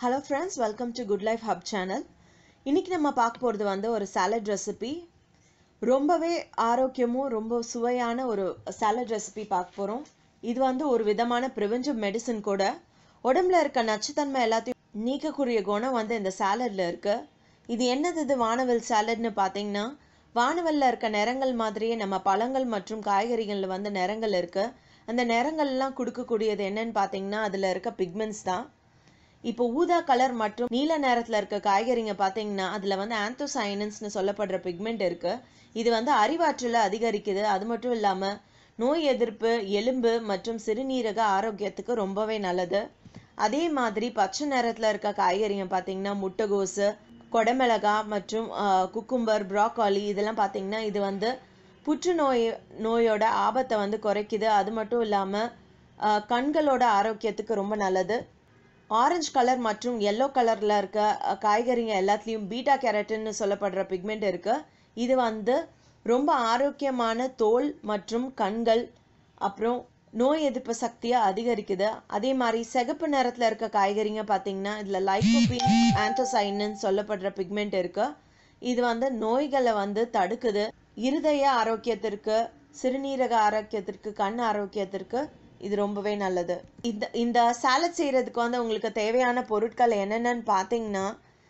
hello friends welcome to good life hub channel இன்றைக்கி நம்ம பார்க்க போகிறது வந்து ஒரு சாலட் ரெசிபி ரொம்பவே ஆரோக்கியமும் ரொம்ப சுவையான ஒரு சாலட் ரெசிபி பார்க்க போகிறோம் இது வந்து ஒரு விதமான ப்ரிவென்டிவ் மெடிசன் கூட உடம்புல இருக்க நச்சுத்தன்மை எல்லாத்தையும் நீக்கக்கூடிய குணம் வந்து இந்த சாலடில் இருக்குது இது என்னது இது வானவில் சாலட்னு பார்த்தீங்கன்னா வானவல்ல இருக்க நிறங்கள் மாதிரியே நம்ம பழங்கள் மற்றும் காய்கறிகளில் வந்து நிறங்கள் இருக்குது அந்த நிறங்கள்லாம் கொடுக்கக்கூடியது என்னன்னு பார்த்தீங்கன்னா அதில் இருக்க பிக்மெண்ட்ஸ் தான் இப்போ ஊதா கலர் மற்றும் நீல நேரத்தில் இருக்க காய்கறிங்க பார்த்தீங்கன்னா அதில் வந்து ஆந்தோசைனன்ஸ்னு சொல்லப்படுற பிக்மெண்ட் இருக்குது இது வந்து அறிவாற்றலை அதிகரிக்குது அது மட்டும் இல்லாமல் நோய் எதிர்ப்பு எலும்பு மற்றும் சிறுநீரக ஆரோக்கியத்துக்கு ரொம்பவே நல்லது அதே மாதிரி பச்சை நிறத்தில் இருக்க காய்கறிங்க பார்த்தீங்கன்னா முட்டைகோசு கொடமிளகா மற்றும் குக்கும்பர் ப்ராக்காலி இதெல்லாம் பார்த்தீங்கன்னா இது வந்து புற்றுநோய் நோயோட ஆபத்தை வந்து குறைக்குது அது மட்டும் இல்லாமல் கண்களோட ஆரோக்கியத்துக்கு ரொம்ப நல்லது ஆரஞ்சு கலர் மற்றும் எல்லோ கலரில் இருக்க காய்கறிங்க எல்லாத்துலேயும் பீட்டா கேரட்டின்னு சொல்லப்படுற பிக்மெண்ட் இருக்குது இது வந்து ரொம்ப ஆரோக்கியமான தோல் மற்றும் கண்கள் அப்புறம் நோய் எதிர்ப்பு சக்தியை அதிகரிக்குது அதே மாதிரி சிகப்பு நிறத்தில் இருக்க காய்கறிங்க பார்த்தீங்கன்னா இதில் லைக்கோபின் ஆந்தோசைனன் சொல்லப்படுற பிக்மெண்ட் இருக்குது இது வந்து நோய்களை வந்து தடுக்குது இருதய ஆரோக்கியத்திற்கு சிறுநீரக ஆரோக்கியத்திற்கு கண் ஆரோக்கியத்திற்கு இது ரொம்பவே நல்லது இந்த இந்த சாலட் செய்கிறதுக்கு வந்து உங்களுக்கு தேவையான பொருட்கள் என்னென்னு பார்த்தீங்கன்னா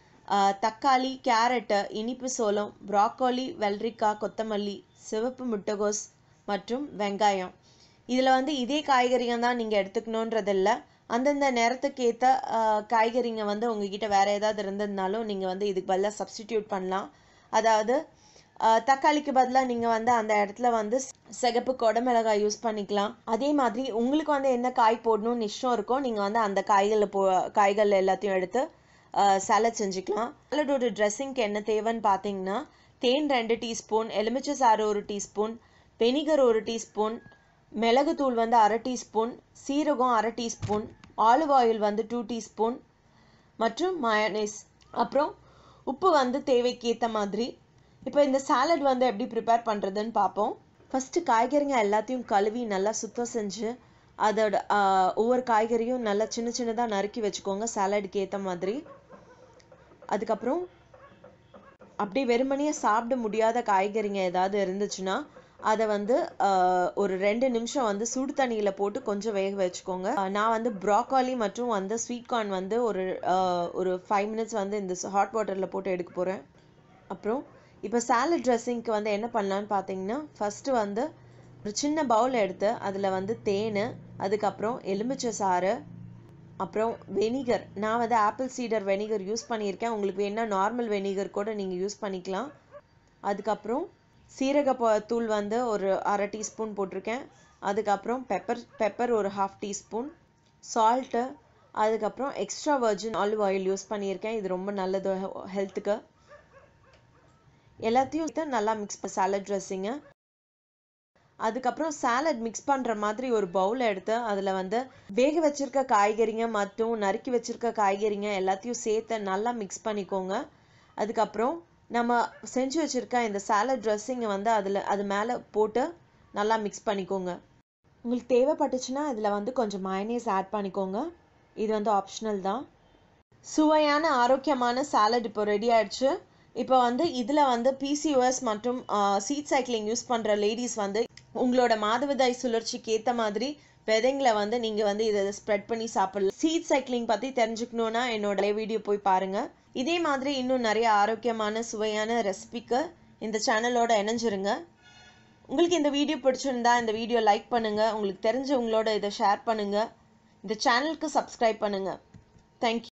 தக்காளி கேரட்டு இனிப்பு சோளம் ப்ராக்கோலி வெள்ளரிக்காய் கொத்தமல்லி சிவப்பு முட்டைகோஸ் மற்றும் வெங்காயம் இதில் வந்து இதே காய்கறிங்க தான் நீங்கள் எடுத்துக்கணுன்றதில்ல அந்தந்த நேரத்துக்கு ஏற்ற காய்கறிங்க வந்து உங்ககிட்ட வேறு ஏதாவது இருந்ததுனாலும் நீங்கள் வந்து இதுக்கு பதிலாக சப்ஸ்டிடியூட் பண்ணலாம் அதாவது தக்காளிக்கு பதிலாக நீங்கள் வந்து அந்த இடத்துல வந்து சிகப்பு கொடமிளகாய் யூஸ் பண்ணிக்கலாம் அதே மாதிரி உங்களுக்கு வந்து என்ன காய் போடணும்னு இஷ்டம் இருக்கோ நீங்கள் வந்து அந்த காய்களை போ காய்கள் எல்லாத்தையும் எடுத்து சாலட் செஞ்சுக்கலாம் சாலடோட ட்ரெஸ்ஸிங்க்கு என்ன தேவைன்னு பார்த்தீங்கன்னா தேன் ரெண்டு டீஸ்பூன் எலுமிச்சை சாறு ஒரு டீஸ்பூன் வெனிகர் ஒரு டீஸ்பூன் மிளகுத்தூள் வந்து அரை டீஸ்பூன் சீரகம் அரை டீஸ்பூன் ஆலிவ் ஆயில் வந்து டூ டீஸ்பூன் மற்றும் மயனேஸ் அப்புறம் உப்பு வந்து தேவைக்கு ஏற்ற மாதிரி இப்போ இந்த சாலட் வந்து எப்படி ப்ரிப்பேர் பண்ணுறதுன்னு பார்ப்போம் ஃபஸ்ட்டு காய்கறிங்க எல்லாத்தையும் கழுவி நல்லா சுத்தம் செஞ்சு அதோட ஒவ்வொரு காய்கறியும் நல்லா சின்ன சின்னதாக நறுக்கி வச்சுக்கோங்க சாலடுக்கு ஏற்ற மாதிரி அதுக்கப்புறம் அப்படியே வெறுமனையாக சாப்பிட முடியாத காய்கறிங்க ஏதாவது இருந்துச்சுன்னா அதை வந்து ஒரு ரெண்டு நிமிஷம் வந்து சுடு தண்ணியில் போட்டு கொஞ்சம் வேக வச்சுக்கோங்க நான் வந்து ப்ராக்காலி மற்றும் வந்து ஸ்வீட் கார்ன் வந்து ஒரு ஒரு ஃபைவ் மினிட்ஸ் வந்து இந்த ஹாட் வாட்டரில் போட்டு எடுக்க போகிறேன் அப்புறம் இப்போ சாலட் ட்ரெஸ்ஸிங்க்கு வந்து என்ன பண்ணலான்னு பார்த்தீங்கன்னா ஃபஸ்ட்டு வந்து ஒரு சின்ன பவுல் எடுத்து அதில் வந்து தேன் அதுக்கப்புறம் எலுமிச்சை சாறு அப்புறம் வெனிகர் நான் வந்து ஆப்பிள் சீடர் வெனிகர் யூஸ் பண்ணியிருக்கேன் உங்களுக்கு வேணால் நார்மல் வெனிகர் கூட நீங்கள் யூஸ் பண்ணிக்கலாம் அதுக்கப்புறம் சீரக தூள் வந்து ஒரு அரை டீஸ்பூன் போட்டிருக்கேன் அதுக்கப்புறம் பெப்பர் பெப்பர் ஒரு ஹாஃப் டீஸ்பூன் சால்ட்டு அதுக்கப்புறம் extra virgin olive oil use பண்ணியிருக்கேன் இது ரொம்ப நல்லது ஹெல்த்துக்கு எல்லாத்தையும் நல்லா மிக்ஸ் பண்ண சாலட் ட்ரெஸ்ஸிங்க அதுக்கப்புறம் சாலட் மிக்ஸ் பண்ணுற மாதிரி ஒரு பவுல் எடுத்து அதில் வந்து வேக வச்சிருக்க காய்கறிங்க மற்றும் நறுக்கி வச்சிருக்க காய்கறிங்க எல்லாத்தையும் சேர்த்து நல்லா மிக்ஸ் பண்ணிக்கோங்க அதுக்கப்புறம் நம்ம செஞ்சு வச்சுருக்க இந்த சாலட் ட்ரெஸ்ஸிங்கை வந்து அதில் அது மேலே போட்டு நல்லா மிக்ஸ் பண்ணிக்கோங்க உங்களுக்கு தேவைப்பட்டுச்சுன்னா இதில் வந்து கொஞ்சம் மயனேஸ் ஆட் பண்ணிக்கோங்க இது வந்து ஆப்ஷனல் தான் சுவையான ஆரோக்கியமான சாலட் இப்போ ரெடி ஆயிடுச்சு இப்போ வந்து இதில் வந்து பிசிஓஎஸ் மற்றும் சீட் சைக்கிளிங் யூஸ் பண்ணுற லேடிஸ் வந்து உங்களோட மாதவிதாய் சுழற்சிக்கு ஏற்ற மாதிரி விதைங்களை வந்து நீங்கள் வந்து இதை ஸ்ப்ரெட் பண்ணி சாப்பிடலாம் சீட் சைக்கிளிங் பற்றி தெரிஞ்சுக்கணுன்னா என்னோட வீடியோ போய் பாருங்கள் இதே மாதிரி இன்னும் நிறைய ஆரோக்கியமான சுவையான ரெசிபிக்கு இந்த சேனலோட இணைஞ்சிருங்க உங்களுக்கு இந்த வீடியோ பிடிச்சிருந்தா இந்த வீடியோ லைக் பண்ணுங்கள் உங்களுக்கு தெரிஞ்சவங்களோட இதை ஷேர் பண்ணுங்கள் இந்த சேனலுக்கு சப்ஸ்கிரைப் பண்ணுங்கள் தேங்க்யூ